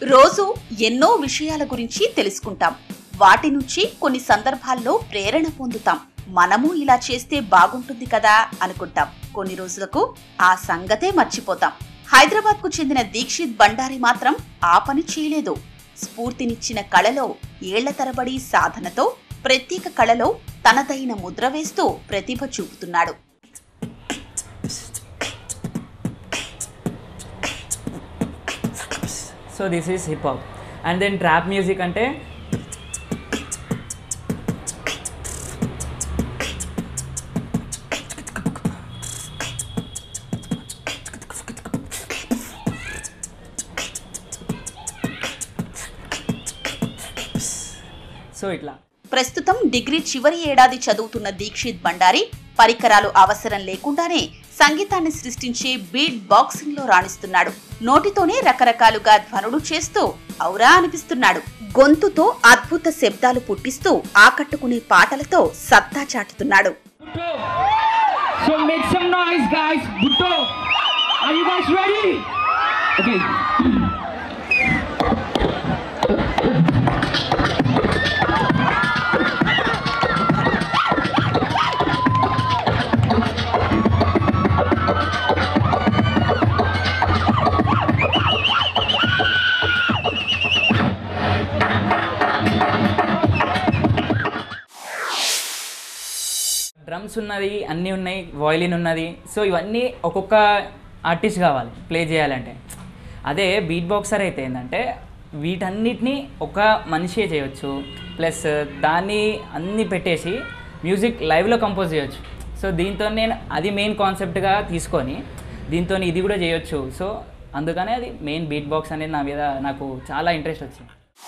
రోజు ఎన్నో విషయాల గురించి తెలుసుకుంటాం వాటి నుంచి కొన్ని సందర్భాల్లో ప్రేరణ పొందుతాం మనము ఇలా చేస్తే బాగుంటుంది కదా అనుకుంటాం కొన్ని రోజులకు ఆ సంగతే మర్చిపోతాం హైదరాబాద్ కు చెందిన దీక్షిత్ బండారి మాత్రం ఆ పని చేయలేదు స్ఫూర్తినిచ్చిన కళలో ఏళ్ల తరబడి సాధనతో ప్రత్యేక కళలో తనదైన ముద్ర వేస్తూ ప్రతిభ చూపుతున్నాడు so this is hip hop and then trap music అంటే సో ఇట్లా ప్రస్తుతం డిగ్రీ చివరి ఏడాది చదువుతున్న దీక్షిత్ బండారి పరికరాలు అవసరం లేకుండానే సంగీతాన్ని సృష్టించే బీట్ బాక్సింగ్ లో రాణిస్తున్నాడు నోటితోనే రకరకాలుగా ధ్వనులు చేస్తూ ఔరా అనిపిస్తున్నాడు గొంతుతో అద్భుత శబ్దాలు పుట్టిస్తూ ఆకట్టుకునే పాటలతో సత్తా చాటుతున్నాడు So make some noise, guys. Butto, are you guys ready? Okay. Drums ఉన్నది అన్నీ ఉన్నాయి వాయిలిన్ ఉన్నది సో ఇవన్నీ ఒక్కొక్క ఆర్టిస్ట్ కావాలి ప్లే చేయాలంటే అదే బీట్ బాక్సర్ అయితే ఏంటంటే వీటన్నిటిని ఒక మనిషే చేయొచ్చు ప్లస్ దాన్ని అన్నీ పెట్టేసి మ్యూజిక్ లైవ్లో కంపోజ్ చేయొచ్చు సో దీంతో నేను అది మెయిన్ కాన్సెప్ట్గా తీసుకొని దీంతో ఇది కూడా చేయొచ్చు సో అందుకనే అది మెయిన్ బీట్ బాక్స్ అనేది నా మీద నాకు చాలా ఇంట్రెస్ట్ వచ్చింది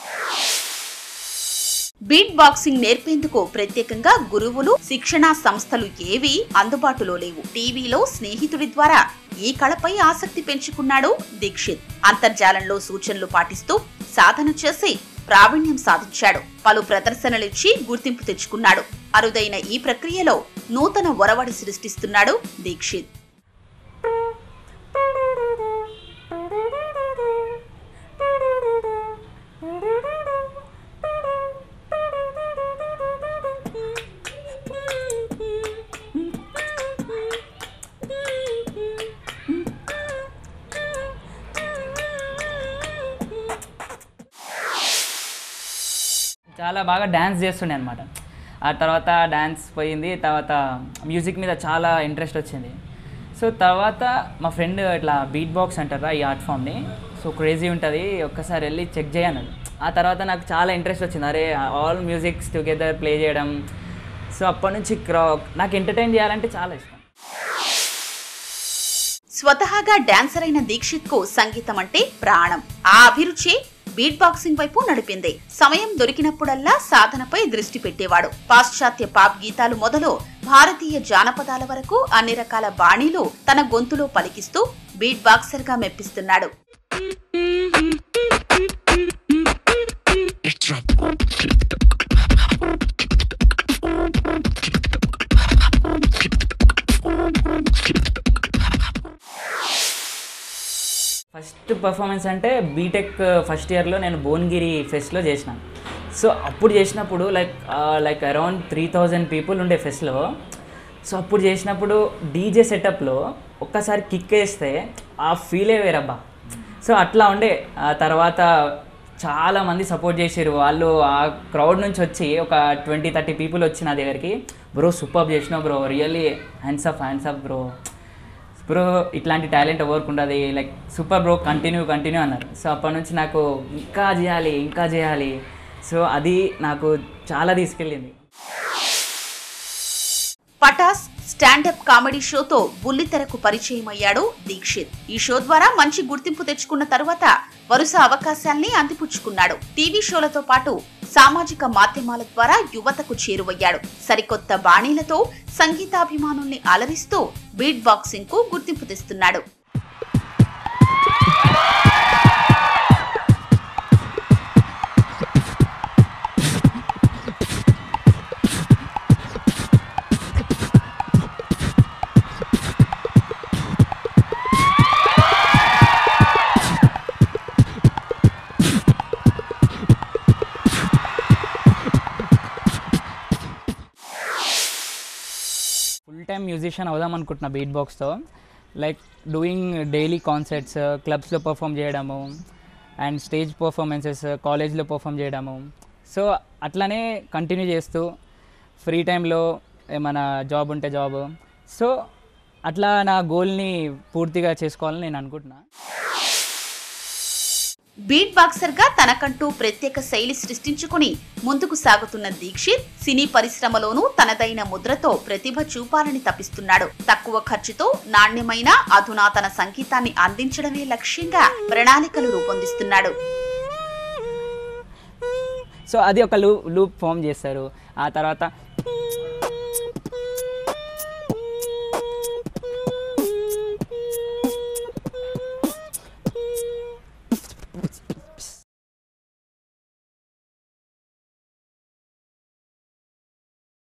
బీట్ బాక్సింగ్ నేర్పేందుకు ప్రత్యేకంగా గురువులు శిక్షణా సంస్థలు ఏవి అందుబాటులో లేవు టీవీలో స్నేహితుడి ద్వారా ఈ కళపై ఆసక్తి పెంచుకున్నాడు దీక్షిత్ అంతర్జాలంలో సూచనలు పాటిస్తూ సాధన చేసి ప్రావీణ్యం సాధించాడు పలు ప్రదర్శనలిచ్చి గుర్తింపు తెచ్చుకున్నాడు అరుదైన ఈ ప్రక్రియలో నూతన ఒరవడి సృష్టిస్తున్నాడు దీక్షిత్ చాలా బాగా డ్యాన్స్ చేస్తుండే అనమాట ఆ తర్వాత డ్యాన్స్ పోయింది తర్వాత మ్యూజిక్ మీద చాలా ఇంట్రెస్ట్ వచ్చింది సో తర్వాత మా ఫ్రెండ్ ఇట్లా బీట్ బాక్స్ అంటారా ఈ ఆర్ట్ ఫామ్ని సో క్రేజీ ఉంటుంది ఒక్కసారి వెళ్ళి చెక్ చేయన్నాడు ఆ తర్వాత నాకు చాలా ఇంట్రెస్ట్ వచ్చింది అరే ఆల్ మ్యూజిక్స్ టుగెదర్ ప్లే చేయడం సో అప్పటి నుంచి క్రౌ నాకు ఎంటర్టైన్ చేయాలంటే చాలా ఇష్టం స్వతహాగా డాన్సర్ అయిన దీక్షిత్ కు సంగీతం అంటే ప్రాణం ఆ అభిరుచి బీట్ బాక్సింగ్ వైపు నడిపింది సమయం దొరికినప్పుడల్లా సాధనపై దృష్టి పెట్టేవాడు పాశ్చాత్య పాప్ గీతాలు మొదలు భారతీయ జానపదాల వరకు అన్ని రకాల బాణీలు తన గొంతులో పలికిస్తూ బీట్ బాక్సర్ గా మెప్పిస్తున్నాడు ఫస్ట్ పర్ఫార్మెన్స్ అంటే బీటెక్ ఫస్ట్ ఇయర్లో నేను భువనగిరి ఫెస్ట్లో చేసిన సో అప్పుడు చేసినప్పుడు like like around three thousand people ఉండే ఫెస్ట్లో సో అప్పుడు చేసినప్పుడు డీజే సెటప్లో ఒక్కసారి కిక్ వేస్తే ఆ ఫీలే వేరబ్బా సో అట్లా ఉండే ఆ తర్వాత చాలా మంది సపోర్ట్ చేసారు వాళ్ళు ఆ క్రౌడ్ నుంచి వచ్చి ఒక ట్వంటీ థర్టీ పీపుల్ వచ్చి నా దగ్గరికి బ్రో సూపర్ చేసినావు bro really hands up hands up bro bro ఇట్లాంటి టాలెంట్ ఎవరికి ఉండదు like super bro continue continue అన్నారు సో అప్పటి నుంచి నాకు ఇంకా చేయాలి ఇంకా చేయాలి సో అది నాకు చాలా తీసుకెళ్ళింది పటాస్ స్టాండప్ కామెడీ షోతో బుల్లితెరకు పరిచయం అయ్యాడు దీక్షిత్ ఈ షో ద్వారా మంచి గుర్తింపు తెచ్చుకున్న తరువాత వరుస అవకాశాల్ని అందిపుచ్చుకున్నాడు టీవీ షోలతో పాటు సామాజిక మాధ్యమాల ద్వారా యువతకు చేరువయ్యాడు సరికొత్త బాణీలతో సంగీతాభిమానుల్ని అలరిస్తూ బీట్ బాక్సింగ్ కు గుర్తింపు తెస్తున్నాడు మ్యూజిషియన్ అవుదాం అనుకుంటున్నా బీట్ బాక్స్తో లైక్ డూయింగ్ డైలీ కాన్సర్ట్స్ క్లబ్స్లో పర్ఫామ్ చేయడము అండ్ స్టేజ్ పర్ఫార్మెన్సెస్ కాలేజ్లో పర్ఫామ్ చేయడము సో అట్లానే కంటిన్యూ చేస్తూ ఫ్రీ టైంలో ఏమైనా జాబ్ ఉంటే జాబ్ సో అట్లా నా గోల్ని పూర్తిగా చేసుకోవాలని నేను అనుకుంటున్నా బీట్ బాక్సర్ గా తనకంటూ ప్రత్యేక శైలి సృష్టించుకుని ముందుకు సాగుతున్న దీక్షిత్ సినీ పరిశ్రమలోనూ తనదైన ముద్రతో ప్రతిభ చూపాలని తపిస్తున్నాడు తక్కువ ఖర్చుతో నాణ్యమైన అధునాతన సంగీతాన్ని అందించడమే లక్ష్యంగా ప్రణాళికలు రూపొందిస్తున్నాడు సో అది ఒక లూ లూప్ ఫామ్ చేస్తారు ఆ తర్వాత